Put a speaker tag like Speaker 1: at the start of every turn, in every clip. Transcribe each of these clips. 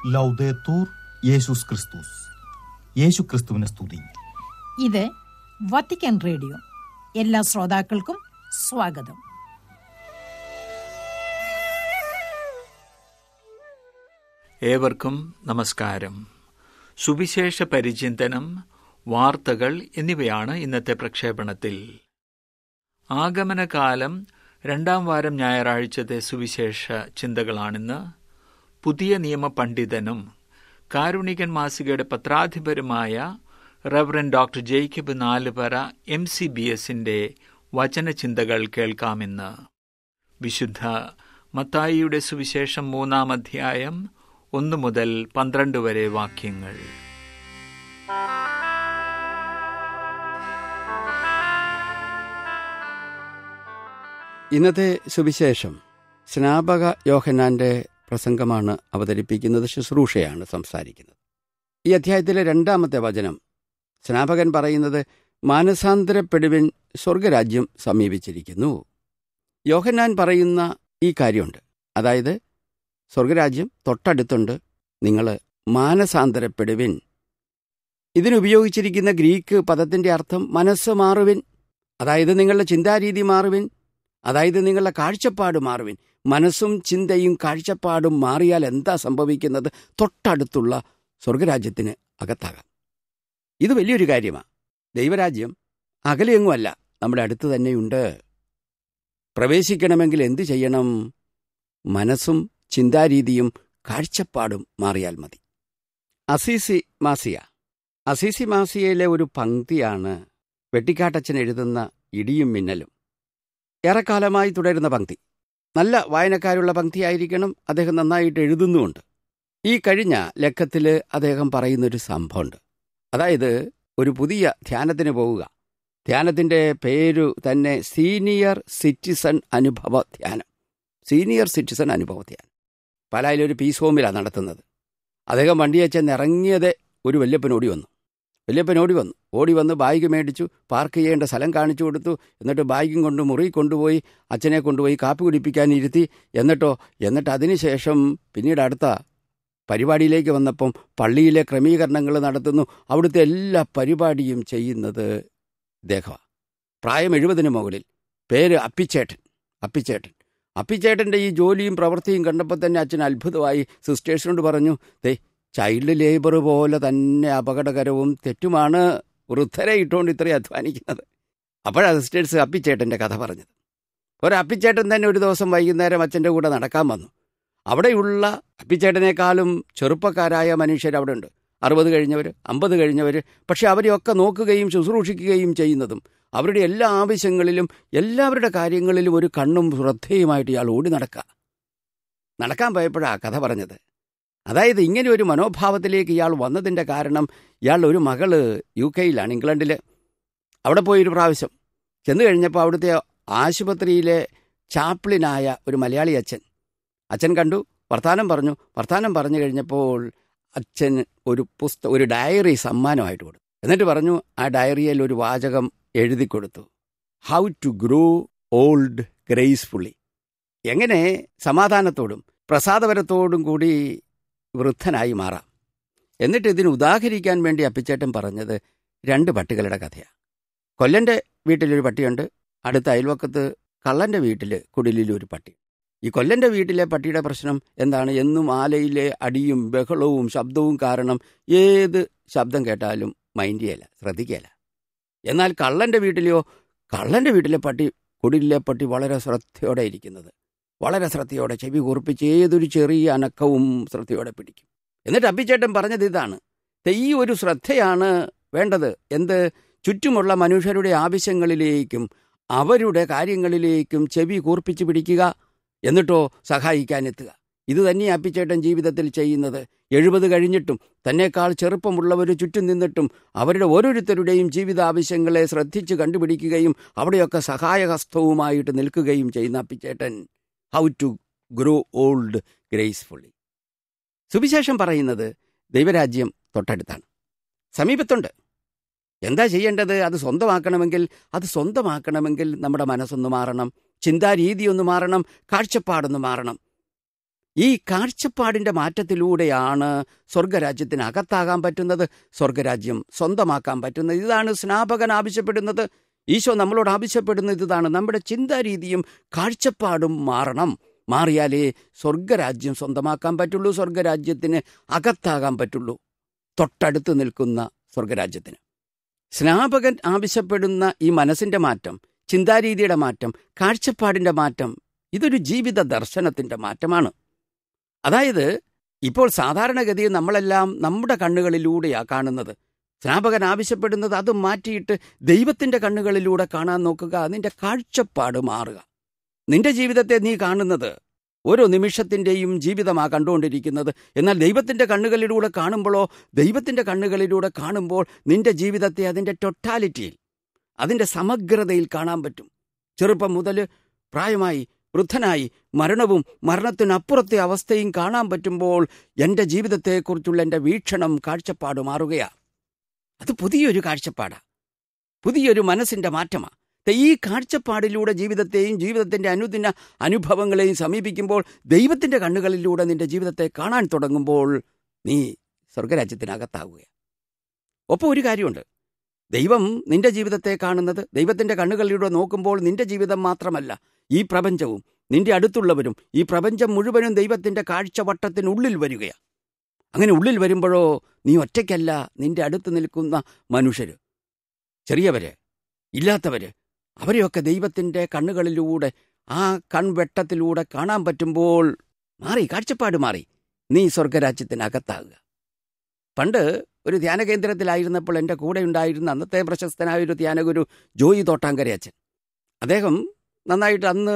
Speaker 1: ലൗദേത്തൂർ യേശുസ് ക്രിസ്തുസ് യേശു ക്രിസ്തുവിനെ സ്തുതി
Speaker 2: ഇത് വത്തിക്കാൻ റേഡിയോ എല്ലാ ശ്രോതാക്കൾക്കും സ്വാഗതം
Speaker 3: ഏവർക്കും നമസ്കാരം സുവിശേഷ പരിചിന്തനം വാർത്തകൾ എന്നിവയാണ് ഇന്നത്തെ പ്രക്ഷേപണത്തിൽ ആഗമനകാലം രണ്ടാം വാരം ഞായറാഴ്ചത്തെ സുവിശേഷ ചിന്തകളാണിന്ന് പുതിയ നിയമ പണ്ഡിതനും കാരുണികൻ മാസികയുടെ പത്രാധിപരുമായ reverend doctor Jacob Nalupara M C B എസിന്റെ വചനചിന്തകൾ കേൾക്കാമെന്ന് വിശുദ്ധ മത്തായിയുടെ സുവിശേഷം മൂന്നാം അധ്യായം ഒന്ന് മുതൽ പന്ത്രണ്ട് വരെ വാക്യങ്ങൾ
Speaker 4: ഇന്നത്തെ സുവിശേഷം സ്നാപക യോഹന്നാന്റെ പ്രസംഗമാണ് അവതരിപ്പിക്കുന്നത് ശുശ്രൂഷയാണ് സംസാരിക്കുന്നത് ഈ അധ്യായത്തിലെ രണ്ടാമത്തെ വചനം സ്നാപകൻ പറയുന്നത് മാനസാന്തരപ്പെടുവിൻ സ്വർഗരാജ്യം സമീപിച്ചിരിക്കുന്നു യോഹന്നാൻ പറയുന്ന ഈ കാര്യമുണ്ട് അതായത് സ്വർഗരാജ്യം തൊട്ടടുത്തുണ്ട് നിങ്ങൾ മാനസാന്തരപ്പെടുവിൻ ഇതിനുപയോഗിച്ചിരിക്കുന്ന ഗ്രീക്ക് പദത്തിന്റെ അർത്ഥം മനസ്സ് മാറുവിൻ അതായത് നിങ്ങളുടെ ചിന്താരീതി മാറുവിൻ അതായത് നിങ്ങളുടെ കാഴ്ചപ്പാട് മാറുവിൻ മനസ്സും ചിന്തയും കാഴ്ചപ്പാടും മാറിയാൽ എന്താ സംഭവിക്കുന്നത് തൊട്ടടുത്തുള്ള സ്വർഗരാജ്യത്തിന് അകത്താകാം ഇത് വലിയൊരു കാര്യമാണ് ദൈവരാജ്യം അകലെയെങ്ങുമല്ല നമ്മുടെ അടുത്ത് തന്നെയുണ്ട് പ്രവേശിക്കണമെങ്കിൽ എന്തു ചെയ്യണം മനസ്സും ചിന്താരീതിയും കാഴ്ചപ്പാടും മാറിയാൽ മതി അസീസി മാസിയ അസീസി മാസിയയിലെ ഒരു പങ്ക്തിയാണ് വെട്ടിക്കാട്ടച്ചൻ എഴുതുന്ന ഇടിയും മിന്നലും ഏറെക്കാലമായി തുടരുന്ന പങ്ക്തി നല്ല വായനക്കാരുള്ള പങ്ക്തിയായിരിക്കണം അദ്ദേഹം നന്നായിട്ട് എഴുതുന്നുമുണ്ട് ഈ കഴിഞ്ഞ ലക്കത്തിൽ അദ്ദേഹം പറയുന്നൊരു സംഭവമുണ്ട് അതായത് ഒരു പുതിയ ധ്യാനത്തിന് പോവുക ധ്യാനത്തിൻ്റെ പേരു തന്നെ സീനിയർ സിറ്റിസൺ അനുഭവ ധ്യാനം സീനിയർ സിറ്റിസൺ അനുഭവ ധ്യാനം പാലായിലൊരു പീസ് ഹോമിലാണ് നടത്തുന്നത് അദ്ദേഹം വണ്ടിയെ ചെന്ന് ഇറങ്ങിയത് ഒരു വല്യപ്പൻ ഓടി വന്നു വല്യപ്പൻ ഓടി വന്നു ഓടി വന്ന് ബാഗ് മേടിച്ചു പാർക്ക് ചെയ്യേണ്ട സ്ഥലം കാണിച്ചു കൊടുത്തു എന്നിട്ട് ബാഗും കൊണ്ട് മുറി കൊണ്ടുപോയി അച്ഛനെ കൊണ്ടുപോയി കാപ്പി കുടിപ്പിക്കാൻ ഇരുത്തി എന്നിട്ടോ എന്നിട്ട് അതിനുശേഷം പിന്നീട് അടുത്ത പരിപാടിയിലേക്ക് വന്നപ്പം പള്ളിയിലെ ക്രമീകരണങ്ങൾ നടത്തുന്നു അവിടുത്തെ എല്ലാ പരിപാടിയും ചെയ്യുന്നത് ഇദ്ദേഹമാണ് പ്രായം എഴുപതിന് മുകളിൽ പേര് അപ്പിച്ചേട്ടൻ അപ്പിച്ചേട്ടൻ അപ്പിച്ചേട്ടൻ്റെ ഈ ജോലിയും പ്രവൃത്തിയും കണ്ടപ്പോൾ തന്നെ അച്ഛൻ അത്ഭുതമായി സിസ്റ്റേഴ്സിനോട് പറഞ്ഞു ദേ ചൈൽഡ് ലേബർ പോലെ തന്നെ അപകടകരവും തെറ്റുമാണ് വൃദ്ധരെ ഇട്ടുകൊണ്ട് ഇത്രയും അധ്വാനിക്കുന്നത് അപ്പോഴാണ് സിസ്റ്റേഴ്സ് അപ്പിച്ചേട്ടൻ്റെ കഥ പറഞ്ഞത് ഒരു അപ്പിച്ചേട്ടൻ തന്നെ ഒരു ദിവസം വൈകുന്നേരം അച്ഛൻ്റെ കൂടെ നടക്കാൻ വന്നു അവിടെയുള്ള അപ്പിച്ചേട്ടനേക്കാളും ചെറുപ്പക്കാരായ മനുഷ്യർ അവിടെ ഉണ്ട് അറുപത് കഴിഞ്ഞവർ അമ്പത് കഴിഞ്ഞവർ പക്ഷെ അവരെയൊക്കെ നോക്കുകയും ശുശ്രൂഷിക്കുകയും ചെയ്യുന്നതും അവരുടെ എല്ലാ ആവശ്യങ്ങളിലും എല്ലാവരുടെ കാര്യങ്ങളിലും ഒരു കണ്ണും ശ്രദ്ധയുമായിട്ട് ഇയാൾ ഓടി നടക്കുക നടക്കാൻ പോയപ്പോഴാണ് കഥ പറഞ്ഞത് അതായത് ഇങ്ങനെ ഒരു മനോഭാവത്തിലേക്ക് ഇയാൾ വന്നതിൻ്റെ കാരണം ഇയാളുടെ ഒരു മകള് യു കെയിലാണ് ഇംഗ്ലണ്ടിൽ അവിടെ പോയി ഒരു പ്രാവശ്യം ചെന്ന് കഴിഞ്ഞപ്പോൾ അവിടുത്തെ ആശുപത്രിയിലെ ചാപ്ലിനായ ഒരു മലയാളി അച്ഛൻ അച്ഛൻ കണ്ടു വർത്താനം പറഞ്ഞു വർത്താനം പറഞ്ഞു കഴിഞ്ഞപ്പോൾ അച്ഛൻ ഒരു പുസ്തകം ഒരു ഡയറി സമ്മാനമായിട്ട് കൊടുത്തു എന്നിട്ട് പറഞ്ഞു ആ ഡയറിയിൽ ഒരു വാചകം എഴുതി കൊടുത്തു how to grow old gracefully എങ്ങനെ സമാധാനത്തോടും പ്രസാദപരത്തോടും കൂടി വൃദ്ധനായി മാറാം എന്നിട്ട് ഇതിന് ഉദാഹരിക്കാൻ വേണ്ടി അപ്പിച്ചേട്ടൻ പറഞ്ഞത് രണ്ട് പട്ടികളുടെ കഥയാണ് കൊല്ലൻ്റെ വീട്ടിലൊരു പട്ടിയുണ്ട് അടുത്ത അയൽവക്കത്ത് കള്ളൻ്റെ വീട്ടിൽ കുടിലിൽ ഒരു പട്ടി ഈ കൊല്ലൻ്റെ വീട്ടിലെ പട്ടിയുടെ പ്രശ്നം എന്താണ് എന്നും ആലയിലെ അടിയും ബഹളവും ശബ്ദവും കാരണം ഏത് ശബ്ദം കേട്ടാലും മൈൻഡ് ചെയ്യല ശ്രദ്ധിക്കല എന്നാൽ കള്ളൻ്റെ വീട്ടിലെയോ കള്ളൻ്റെ വീട്ടിലെ പട്ടി കുടിലിലെ പട്ടി വളരെ ശ്രദ്ധയോടെ ഇരിക്കുന്നത് വളരെ ശ്രദ്ധയോടെ ചെവി കുറിപ്പിച്ച് ഏതൊരു ചെറിയ അനക്കവും ശ്രദ്ധയോടെ പിടിക്കും എന്നിട്ട് അപ്പിച്ചേട്ടൻ പറഞ്ഞത് ഇതാണ് ഈ ഒരു ശ്രദ്ധയാണ് വേണ്ടത് എന്ത് ചുറ്റുമുള്ള മനുഷ്യരുടെ ആവശ്യങ്ങളിലേക്കും അവരുടെ കാര്യങ്ങളിലേക്കും ചെവി കൂർപ്പിച്ച് പിടിക്കുക എന്നിട്ടോ സഹായിക്കാനെത്തുക ഇത് തന്നെ അപ്പിച്ചേട്ടൻ ജീവിതത്തിൽ ചെയ്യുന്നത് എഴുപത് കഴിഞ്ഞിട്ടും തന്നെക്കാൾ ചെറുപ്പമുള്ളവർ ചുറ്റും നിന്നിട്ടും അവരുടെ ഓരോരുത്തരുടെയും ജീവിതാവശ്യങ്ങളെ ശ്രദ്ധിച്ച് കണ്ടുപിടിക്കുകയും അവിടെയൊക്കെ സഹായഹസ്തവുമായിട്ട് നിൽക്കുകയും ചെയ്യുന്ന അപ്പിച്ചേട്ടൻ how to grow old gracefully സുവിശേഷം പറയുന്നത് ദൈവരാജ്യം തൊട്ടടുത്താണ് സമീപത്തുണ്ട് എന്താ ചെയ്യേണ്ടത് അത് സ്വന്തമാക്കണമെങ്കിൽ അത് സ്വന്തമാക്കണമെങ്കിൽ നമ്മുടെ മനസ്സൊന്ന് മാറണം ചിന്താരീതി ഒന്ന് മാറണം കാഴ്ചപ്പാടൊന്ന് മാറണം ഈ കാഴ്ചപ്പാടിന്റെ മാറ്റത്തിലൂടെയാണ് സ്വർഗരാജ്യത്തിന് അകത്താകാൻ പറ്റുന്നത് സ്വർഗരാജ്യം സ്വന്തമാക്കാൻ പറ്റുന്നത് ഇതാണ് സ്നാപകൻ ആവശ്യപ്പെടുന്നത് ഈശോ നമ്മളോട് ആവശ്യപ്പെടുന്നത് ഇതാണ് നമ്മുടെ ചിന്താരീതിയും കാഴ്ചപ്പാടും മാറണം മാറിയാലേ സ്വർഗരാജ്യം സ്വന്തമാക്കാൻ പറ്റുള്ളൂ സ്വർഗരാജ്യത്തിന് അകത്താകാൻ പറ്റുള്ളൂ തൊട്ടടുത്ത് നിൽക്കുന്ന സ്വർഗരാജ്യത്തിന് സ്നാപകൻ ആവശ്യപ്പെടുന്ന ഈ മനസ്സിന്റെ മാറ്റം ചിന്താരീതിയുടെ മാറ്റം കാഴ്ചപ്പാടിന്റെ മാറ്റം ഇതൊരു ജീവിത ദർശനത്തിന്റെ മാറ്റമാണ് അതായത് ഇപ്പോൾ സാധാരണഗതിയിൽ നമ്മളെല്ലാം നമ്മുടെ കണ്ണുകളിലൂടെയാണ് കാണുന്നത് സ്നാപകൻ ആവശ്യപ്പെടുന്നത് അത് മാറ്റിയിട്ട് ദൈവത്തിന്റെ കണ്ണുകളിലൂടെ കാണാൻ നോക്കുക നിന്റെ കാഴ്ചപ്പാട് മാറുക നിന്റെ ജീവിതത്തെ നീ കാണുന്നത് ഓരോ നിമിഷത്തിന്റെയും ജീവിതമാ കണ്ടുകൊണ്ടിരിക്കുന്നത് എന്നാൽ ദൈവത്തിന്റെ കണ്ണുകളിലൂടെ കാണുമ്പോഴോ ദൈവത്തിന്റെ കണ്ണുകളിലൂടെ കാണുമ്പോൾ നിന്റെ ജീവിതത്തെ അതിന്റെ ടൊട്ടാലിറ്റിയിൽ അതിന്റെ സമഗ്രതയിൽ കാണാൻ പറ്റും ചെറുപ്പം മുതൽ പ്രായമായി വൃദ്ധനായി മരണവും മരണത്തിനപ്പുറത്തെ അവസ്ഥയും കാണാൻ പറ്റുമ്പോൾ എൻ്റെ ജീവിതത്തെക്കുറിച്ചുള്ള എൻ്റെ വീക്ഷണം കാഴ്ചപ്പാട് മാറുകയാണ് അത് പുതിയൊരു കാഴ്ചപ്പാടാ പുതിയൊരു മനസ്സിന്റെ മാറ്റമാ ദേ ഈ കാഴ്ചപ്പാടിലൂടെ ജീവിതത്തെയും ജീവിതത്തിന്റെ അനുദിന അനുഭവങ്ങളെയും സമീപിക്കുമ്പോൾ ദൈവത്തിന്റെ കണ്ണുകളിലൂടെ നിന്റെ ജീവിതത്തെ കാണാൻ തുടങ്ങുമ്പോൾ നീ സ്വർഗരാജ്യത്തിനകത്താവുക ഒപ്പം ഒരു കാര്യമുണ്ട് ദൈവം നിന്റെ ജീവിതത്തെ കാണുന്നത് ദൈവത്തിന്റെ കണ്ണുകളിലൂടെ നോക്കുമ്പോൾ നിന്റെ ജീവിതം മാത്രമല്ല ഈ പ്രപഞ്ചവും നിന്റെ അടുത്തുള്ളവരും ഈ പ്രപഞ്ചം മുഴുവനും ദൈവത്തിന്റെ കാഴ്ചവട്ടത്തിനുള്ളിൽ വരികയാണ് അങ്ങനെ ഉള്ളിൽ വരുമ്പോഴോ നീ ഒറ്റയ്ക്കല്ല നിന്റെ അടുത്ത് നിൽക്കുന്ന മനുഷ്യര് ചെറിയവര് ഇല്ലാത്തവര് അവരെയൊക്കെ ദൈവത്തിന്റെ കണ്ണുകളിലൂടെ ആ കൺവെട്ടത്തിലൂടെ കാണാൻ പറ്റുമ്പോൾ മാറി കാഴ്ചപ്പാട് മാറി നീ സ്വർഗരാജ്യത്തിനകത്താകുക പണ്ട് ഒരു ധ്യാന കേന്ദ്രത്തിലായിരുന്നപ്പോൾ എൻ്റെ കൂടെ ഉണ്ടായിരുന്ന അന്നത്തെ പ്രശസ്തനായ ഒരു ധ്യാനഗുരു ജോയി തോട്ടാങ്കര അച്ഛൻ അദ്ദേഹം നന്നായിട്ട് അന്ന്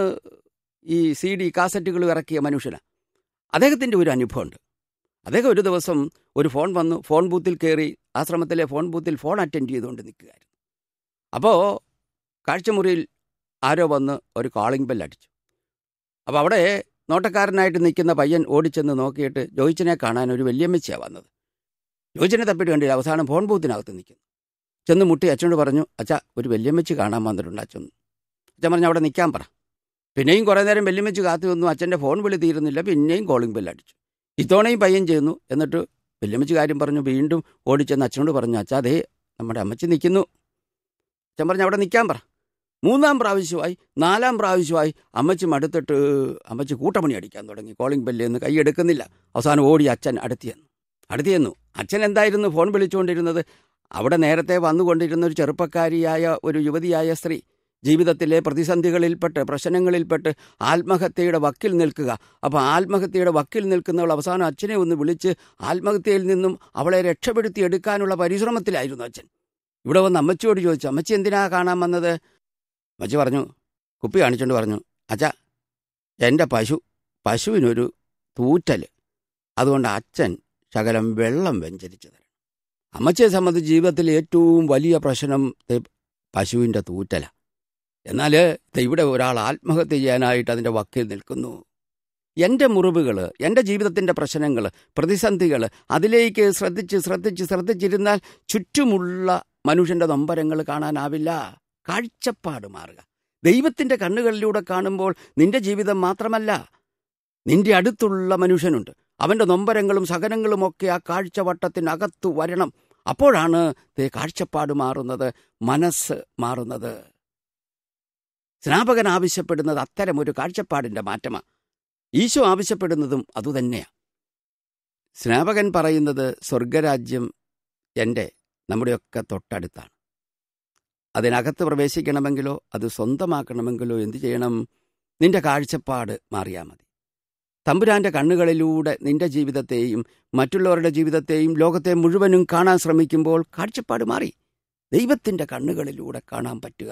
Speaker 4: ഈ സി ഡി കാസറ്റുകൾ ഇറക്കിയ മനുഷ്യനാണ് അദ്ദേഹത്തിൻ്റെ ഒരു അനുഭവമുണ്ട് അദ്ദേഹം ഒരു ദിവസം ഒരു ഫോൺ വന്നു ഫോൺ ബൂത്തിൽ കയറി ആശ്രമത്തിലെ ഫോൺ ബൂത്തിൽ ഫോൺ അറ്റൻഡ് ചെയ്തുകൊണ്ട് നിൽക്കുകയായിരുന്നു അപ്പോൾ കാഴ്ചമുറിയിൽ ആരോ വന്ന് ഒരു കോളിംഗ് ബെൽ അടിച്ചു അപ്പോൾ അവിടെ നോട്ടക്കാരനായിട്ട് നിൽക്കുന്ന പയ്യൻ ഓടിച്ചെന്ന് നോക്കിയിട്ട് ജോയിച്ചനെ കാണാൻ ഒരു വല്യമ്മച്ചിയാണ് വന്നത് ജോയിച്ചനെ തപ്പിട്ട് കണ്ടില്ല അവസാനം ഫോൺ ബൂത്തിനകത്ത് നിൽക്കുന്നു ചെന്ന് മുട്ടി അച്ഛനോട് പറഞ്ഞു അച്ഛാ ഒരു വല്യമ്മച്ചി കാണാൻ വന്നിട്ടുണ്ട് അച്ഛൻ അച്ഛൻ പറഞ്ഞു അവിടെ നിൽക്കാൻ പറ പിന്നെയും കുറേ നേരം വല്യമ്മച്ചി കാത്തു വന്നു അച്ഛൻ്റെ ഫോൺ വിളി തീരുന്നില്ല പിന്നെയും കോളിംഗ് ബെൽ അടിച്ചു ഇത്തവണയും പയ്യൻ ചെയ്യുന്നു എന്നിട്ട് വല്യമ്മച്ചി കാര്യം പറഞ്ഞു വീണ്ടും ഓടിച്ചെന്ന് അച്ഛനോട് പറഞ്ഞു അച്ഛാ അതേ നമ്മുടെ അമ്മച്ചി നിൽക്കുന്നു അച്ഛൻ പറഞ്ഞു അവിടെ നിൽക്കാൻ പറ മൂന്നാം പ്രാവശ്യമായി നാലാം പ്രാവശ്യമായി അമ്മച്ചി മടുത്തിട്ട് അമ്മച്ചി കൂട്ടമണി അടിക്കാൻ തുടങ്ങി കോളിംഗ് ബെല്ലിൽ നിന്ന് കൈയെടുക്കുന്നില്ല അവസാനം ഓടി അച്ഛൻ അടുത്തിയെന്നു അടുത്തിയെന്നു അച്ഛൻ എന്തായിരുന്നു ഫോൺ വിളിച്ചുകൊണ്ടിരുന്നത് അവിടെ നേരത്തെ വന്നുകൊണ്ടിരുന്ന ഒരു ചെറുപ്പക്കാരിയായ ഒരു യുവതിയായ സ്ത്രീ ജീവിതത്തിലെ പ്രതിസന്ധികളിൽപ്പെട്ട് പ്രശ്നങ്ങളിൽപ്പെട്ട് ആത്മഹത്യയുടെ വക്കിൽ നിൽക്കുക അപ്പോൾ ആത്മഹത്യയുടെ വക്കിൽ നിൽക്കുന്നവൾ അവസാനം അച്ഛനെ ഒന്ന് വിളിച്ച് ആത്മഹത്യയിൽ നിന്നും അവളെ രക്ഷപ്പെടുത്തി എടുക്കാനുള്ള പരിശ്രമത്തിലായിരുന്നു അച്ഛൻ ഇവിടെ വന്ന് അമ്മച്ചിയോട് ചോദിച്ചു അമ്മച്ചി എന്തിനാ കാണാൻ വന്നത് അമ്മച്ചി പറഞ്ഞു കുപ്പി കാണിച്ചുകൊണ്ട് പറഞ്ഞു അച്ഛാ എൻ്റെ പശു പശുവിനൊരു തൂറ്റൽ അതുകൊണ്ട് അച്ഛൻ ശകലം വെള്ളം വെഞ്ചരിച്ചു തരണം അമ്മച്ചിയെ സംബന്ധിച്ച് ജീവിതത്തിൽ ഏറ്റവും വലിയ പ്രശ്നം ദേ പശുവിൻ്റെ തൂറ്റല എന്നാൽ ദേ ഇവിടെ ഒരാൾ ആത്മഹത്യ ചെയ്യാനായിട്ട് അതിൻ്റെ വക്കിൽ നിൽക്കുന്നു എൻ്റെ മുറിവുകൾ എൻ്റെ ജീവിതത്തിൻ്റെ പ്രശ്നങ്ങൾ പ്രതിസന്ധികൾ അതിലേക്ക് ശ്രദ്ധിച്ച് ശ്രദ്ധിച്ച് ശ്രദ്ധിച്ചിരുന്നാൽ ചുറ്റുമുള്ള മനുഷ്യൻ്റെ നൊമ്പരങ്ങൾ കാണാനാവില്ല കാഴ്ചപ്പാട് മാറുക ദൈവത്തിൻ്റെ കണ്ണുകളിലൂടെ കാണുമ്പോൾ നിന്റെ ജീവിതം മാത്രമല്ല നിന്റെ അടുത്തുള്ള മനുഷ്യനുണ്ട് അവൻ്റെ നൊമ്പരങ്ങളും സഹനങ്ങളും ഒക്കെ ആ കാഴ്ചവട്ടത്തിനകത്തു വരണം അപ്പോഴാണ് ദേ കാഴ്ചപ്പാട് മാറുന്നത് മനസ്സ് മാറുന്നത് സ്നാപകൻ ആവശ്യപ്പെടുന്നത് അത്തരമൊരു കാഴ്ചപ്പാടിൻ്റെ മാറ്റമാണ് ഈശോ ആവശ്യപ്പെടുന്നതും അതുതന്നെയാണ് സ്നാപകൻ പറയുന്നത് സ്വർഗരാജ്യം എൻ്റെ നമ്മുടെയൊക്കെ തൊട്ടടുത്താണ് അതിനകത്ത് പ്രവേശിക്കണമെങ്കിലോ അത് സ്വന്തമാക്കണമെങ്കിലോ എന്തു ചെയ്യണം നിന്റെ കാഴ്ചപ്പാട് മാറിയാൽ മതി തമ്പുരാന്റെ കണ്ണുകളിലൂടെ നിന്റെ ജീവിതത്തെയും മറ്റുള്ളവരുടെ ജീവിതത്തെയും ലോകത്തെ മുഴുവനും കാണാൻ ശ്രമിക്കുമ്പോൾ കാഴ്ചപ്പാട് മാറി ദൈവത്തിന്റെ കണ്ണുകളിലൂടെ കാണാൻ പറ്റുക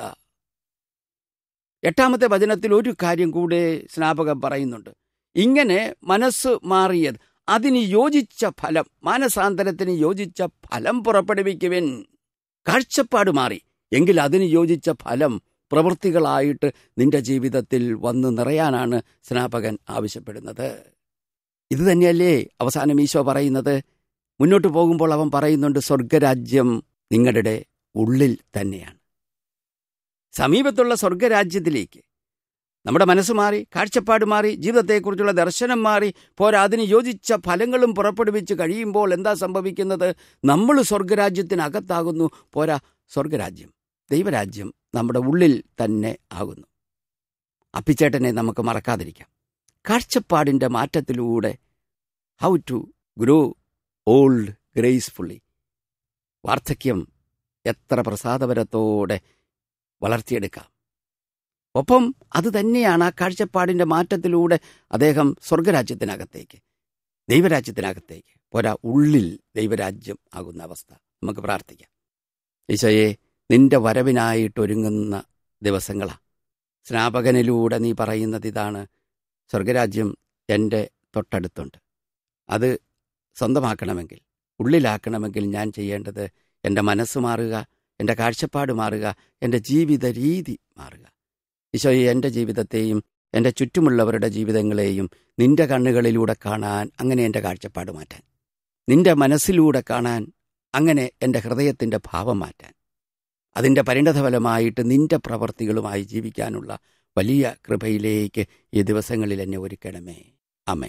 Speaker 4: എട്ടാമത്തെ വചനത്തിൽ ഒരു കാര്യം കൂടെ സ്നാപകം പറയുന്നുണ്ട് ഇങ്ങനെ മനസ്സ് മാറിയത് അതിന് യോജിച്ച ഫലം മാനസാന്തരത്തിന് യോജിച്ച ഫലം പുറപ്പെടുവിക്കുവിൻ കാഴ്ചപ്പാട് മാറി എങ്കിൽ അതിന് യോജിച്ച ഫലം പ്രവൃത്തികളായിട്ട് നിന്റെ ജീവിതത്തിൽ വന്നു നിറയാനാണ് സ്നാപകൻ ആവശ്യപ്പെടുന്നത് ഇത് തന്നെയല്ലേ അവസാനം ഈശോ പറയുന്നത് മുന്നോട്ട് പോകുമ്പോൾ അവൻ പറയുന്നുണ്ട് സ്വർഗരാജ്യം നിങ്ങളുടെ ഉള്ളിൽ തന്നെയാണ് സമീപത്തുള്ള സ്വർഗരാജ്യത്തിലേക്ക് നമ്മുടെ മനസ്സ് മാറി കാഴ്ചപ്പാട് മാറി ജീവിതത്തെക്കുറിച്ചുള്ള ദർശനം മാറി പോരാ അതിന് യോജിച്ച ഫലങ്ങളും പുറപ്പെടുവിച്ച് കഴിയുമ്പോൾ എന്താ സംഭവിക്കുന്നത് നമ്മൾ സ്വർഗരാജ്യത്തിനകത്താകുന്നു പോരാ സ്വർഗരാജ്യം ദൈവരാജ്യം നമ്മുടെ ഉള്ളിൽ തന്നെ ആകുന്നു അപ്പിച്ചേട്ടനെ നമുക്ക് മറക്കാതിരിക്കാം കാഴ്ചപ്പാടിൻ്റെ മാറ്റത്തിലൂടെ how to grow old gracefully വാർദ്ധക്യം എത്ര പ്രസാദപരത്തോടെ വളർത്തിയെടുക്കാം ഒപ്പം അത് തന്നെയാണ് ആ കാഴ്ചപ്പാടിൻ്റെ മാറ്റത്തിലൂടെ അദ്ദേഹം സ്വർഗരാജ്യത്തിനകത്തേക്ക് ദൈവരാജ്യത്തിനകത്തേക്ക് പോരാ ഉള്ളിൽ ദൈവരാജ്യം ആകുന്ന അവസ്ഥ നമുക്ക് പ്രാർത്ഥിക്കാം ഈശോയെ നിന്റെ വരവിനായിട്ടൊരുങ്ങുന്ന ദിവസങ്ങളാ സ്നാപകനിലൂടെ നീ പറയുന്നത് ഇതാണ് സ്വർഗരാജ്യം എൻ്റെ തൊട്ടടുത്തുണ്ട് അത് സ്വന്തമാക്കണമെങ്കിൽ ഉള്ളിലാക്കണമെങ്കിൽ ഞാൻ ചെയ്യേണ്ടത് എൻ്റെ മനസ്സ് മാറുക എൻ്റെ കാഴ്ചപ്പാട് മാറുക എൻ്റെ ജീവിത രീതി മാറുക ഈശോയെ എൻ്റെ ജീവിതത്തെയും എൻ്റെ ചുറ്റുമുള്ളവരുടെ ജീവിതങ്ങളെയും നിന്റെ കണ്ണുകളിലൂടെ കാണാൻ അങ്ങനെ എൻ്റെ കാഴ്ചപ്പാട് മാറ്റാൻ നിന്റെ മനസ്സിലൂടെ കാണാൻ അങ്ങനെ എൻ്റെ ഹൃദയത്തിൻ്റെ ഭാവം മാറ്റാൻ അതിൻ്റെ പരിണതഫലമായിട്ട് നിന്റെ പ്രവർത്തികളുമായി ജീവിക്കാനുള്ള വലിയ കൃപയിലേക്ക് ഈ ദിവസങ്ങളിൽ എന്നെ ഒരുക്കണമേ അമേൻ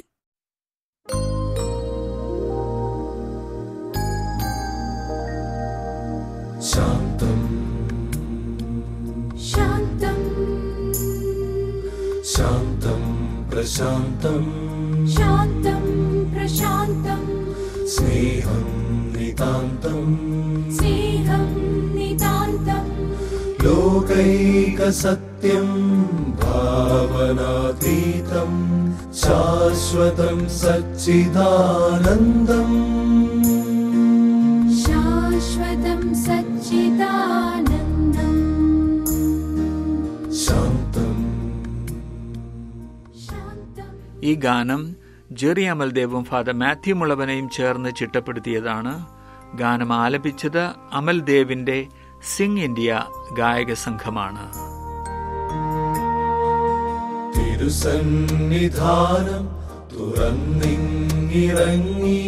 Speaker 5: ശാന്തം
Speaker 6: ശാന്തം
Speaker 5: ശാന്തം പ്രശാന്തം
Speaker 6: ശാന്തം പ്രശാന്തം
Speaker 5: സ്നേഹം നിതാന്തം
Speaker 6: സ്നേഹം നിതാന്തം
Speaker 5: ലോകൈകസത്യം ഭാവനാതീതം ശാശ്വതം സച്ചിദാനന്ദം
Speaker 6: ശാശ്വതം സച്ചിദാനന്ദം
Speaker 5: ശാന്തം
Speaker 6: ശാന്തം
Speaker 3: ഈ ഗാനം ജെറി അമൽദേവും ഫാദർ മാത്യു മുളവനെയും ചേർന്ന് ചിട്ടപ്പെടുത്തിയതാണ് ഗാനം ആലപിച്ചത് അമൽദേവിന്റെ സിംഗ് ഇന്ത്യ ഗായക സംഘമാണ്
Speaker 5: തിരുസന്നിധാനം തുറന്നിങ്ങിറങ്ങി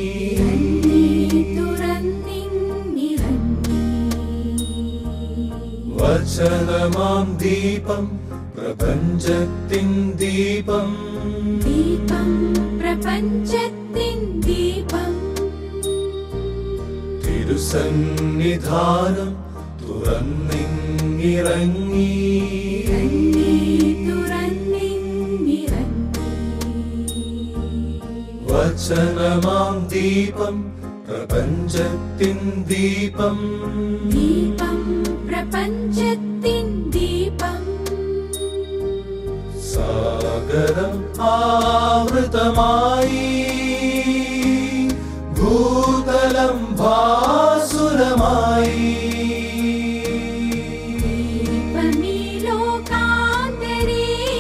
Speaker 6: തുറന്നിറങ്ങി
Speaker 5: വചനമാം ദീപം പ്രപഞ്ചത്തിൻ ദീപം
Speaker 6: ദീപം പ്രപഞ്ചത്തിൻ ദീപം
Speaker 5: തിരുസന്നിധാനം തുറന്നിങ്ങിറങ്ങി വചനമാം ദീപം പ്രപഞ്ചത്തിൻ ദീപം
Speaker 6: ദീപം പ്രപഞ്ചത്തിൻ ദീപം
Speaker 5: സാഗരം ആവൃതമായി ഭൂതലം ഭാസുരമായി
Speaker 6: ദീപമീ ലോകാന്തരേ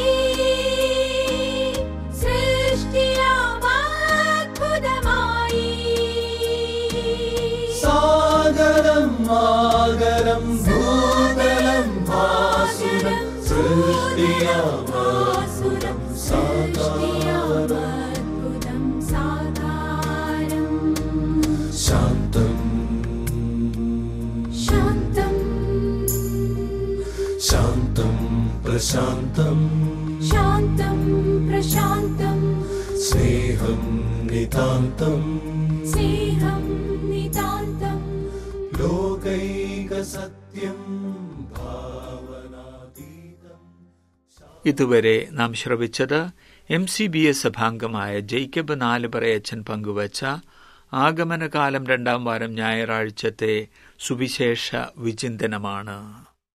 Speaker 6: സൃഷ്ടിയാമത്ഭുതമായി
Speaker 5: സാഗരം മാഗരം ഭൂതലം ഭാസുരം സൃഷ്ടിയാമാസുരം സാകാരം
Speaker 6: സൃഷ്ടിയാമത്ഭുതം സാകാരം
Speaker 5: ശാന്തം
Speaker 6: ശാന്തം
Speaker 5: ശാന്തം പ്രശാന്തം
Speaker 6: ശാന്തം പ്രശാന്തം
Speaker 5: സ്നേഹം നിതാന്തം
Speaker 6: സ്നേഹം നിതാന്തം
Speaker 5: ലോകൈകസത്യം ഭാവനാതീതം
Speaker 3: ഇതുവരെ നാം ശ്രവിച്ചത് എം സി ബി എസ് സഭാംഗമായ ജേക്കബ് നാലുപറയച്ചൻ പങ്കുവച്ച ആഗമനകാലം രണ്ടാം വാരം ഞായറാഴ്ചത്തെ സുവിശേഷ വിചിന്തനമാണ്